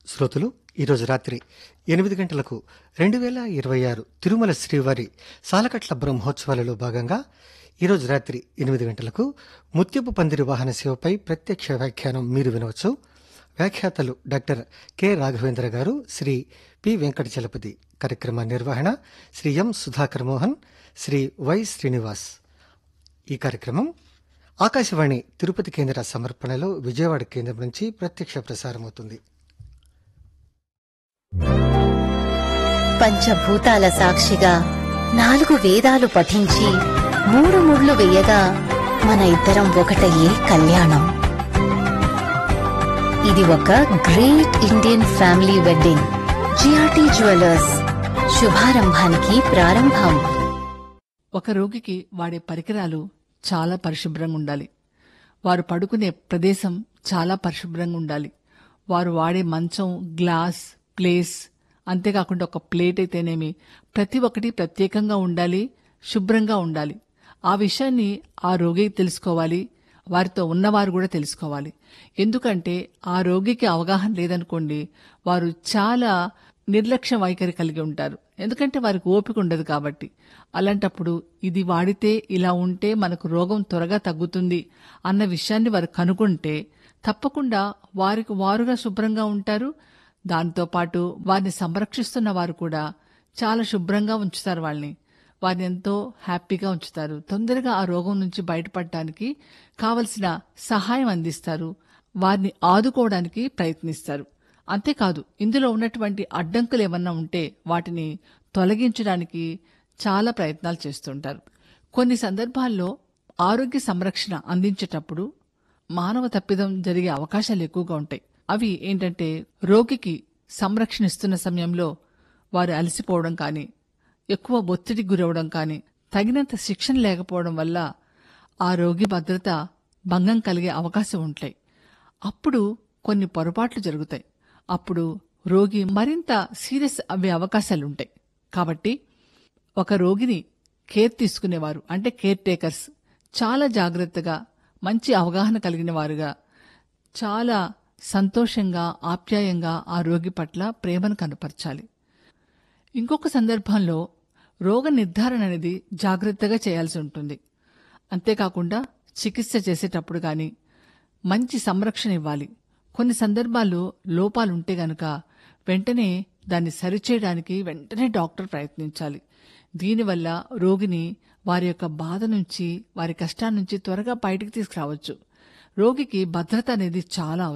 శ్రోతలు ఈరోజు రాత్రి ఎనిమిది గంటలకు రెండు వేల ఇరవై ఆరు తిరుమల శ్రీవారి సాలకట్ల బ్రహ్మోత్సవాలలో భాగంగా ఈరోజు రాత్రి ఎనిమిది గంటలకు ముత్యపు పందిరి వాహన సేవపై ప్రత్యక్ష వ్యాఖ్యానం మీరు వినవచ్చు వ్యాఖ్యాతలు డాక్టర్ కె రాఘవేంద్ర గారు శ్రీ పి వెంకట చలపతి కార్యక్రమ నిర్వహణ శ్రీ ఎం సుధాకర్ మోహన్ శ్రీ వై శ్రీనివాస్ ఈ కార్యక్రమం ఆకాశవాణి తిరుపతి కేంద్ర సమర్పణలో విజయవాడ కేంద్రం నుంచి ప్రత్యక్ష ప్రసారమవుతుంది పంచభూతాల సాక్షిగా నాలుగు వేదాలు పఠించి మూడు ముళ్ళు వేయగా మన ఇద్దరం ఒకటయ్యే కళ్యాణం ఇది ఒక great Indian family wedding GRT jewellers శుభారంభానికి ప్రారంభం ఒక రోగికి వాడే పరికరాలు చాలా పరిశుభ్రంగా ఉండాలి వారు పడుకునే ప్రదేశం చాలా పరిశుభ్రంగా ఉండాలి వారు వాడే మంచం గ్లాస్ ప్లేస్ అంతేకాకుండా ఒక ప్లేట్ అయితేనేమి ప్రతి ఒక్కటి ప్రత్యేకంగా ఉండాలి శుభ్రంగా ఉండాలి ఆ విషయాన్ని ఆ రోగి తెలుసుకోవాలి వారితో ఉన్నవారు కూడా తెలుసుకోవాలి ఎందుకంటే ఆ రోగికి అవగాహన లేదనుకోండి వారు చాలా నిర్లక్ష్య వైఖరి కలిగి ఉంటారు ఎందుకంటే వారికి ఓపిక ఉండదు కాబట్టి అలాంటప్పుడు ఇది వాడితే ఇలా ఉంటే మనకు రోగం త్వరగా తగ్గుతుంది అన్న విషయాన్ని వారు కనుగొంటే తప్పకుండా వారికి వారుగా శుభ్రంగా ఉంటారు దాంతోపాటు వారిని సంరక్షిస్తున్న వారు కూడా చాలా శుభ్రంగా ఉంచుతారు వాళ్ళని వారిని ఎంతో హ్యాపీగా ఉంచుతారు తొందరగా ఆ రోగం నుంచి బయటపడటానికి కావలసిన సహాయం అందిస్తారు వారిని ఆదుకోవడానికి ప్రయత్నిస్తారు అంతేకాదు ఇందులో ఉన్నటువంటి అడ్డంకులు ఏమన్నా ఉంటే వాటిని తొలగించడానికి చాలా ప్రయత్నాలు చేస్తుంటారు కొన్ని సందర్భాల్లో ఆరోగ్య సంరక్షణ అందించేటప్పుడు మానవ తప్పిదం జరిగే అవకాశాలు ఎక్కువగా ఉంటాయి అవి ఏంటంటే రోగికి సంరక్షణ ఇస్తున్న సమయంలో వారు అలసిపోవడం కానీ ఎక్కువ ఒత్తిడికి గురవడం కానీ తగినంత శిక్షణ లేకపోవడం వల్ల ఆ రోగి భద్రత భంగం కలిగే అవకాశం ఉంటాయి అప్పుడు కొన్ని పొరపాట్లు జరుగుతాయి అప్పుడు రోగి మరింత సీరియస్ అవ్వే అవకాశాలుంటాయి కాబట్టి ఒక రోగిని కేర్ తీసుకునేవారు అంటే కేర్ టేకర్స్ చాలా జాగ్రత్తగా మంచి అవగాహన కలిగిన వారుగా చాలా సంతోషంగా ఆప్యాయంగా ఆ రోగి పట్ల ప్రేమను కనపరచాలి ఇంకొక సందర్భంలో రోగ నిర్ధారణ అనేది జాగ్రత్తగా చేయాల్సి ఉంటుంది అంతేకాకుండా చికిత్స చేసేటప్పుడు కానీ మంచి సంరక్షణ ఇవ్వాలి కొన్ని సందర్భాల్లో లోపాలుంటే గనక వెంటనే దాన్ని సరిచేయడానికి వెంటనే డాక్టర్ ప్రయత్నించాలి దీనివల్ల రోగిని వారి యొక్క బాధ నుంచి వారి కష్టాల నుంచి త్వరగా బయటికి తీసుకురావచ్చు రోగికి భద్రత అనేది చాలా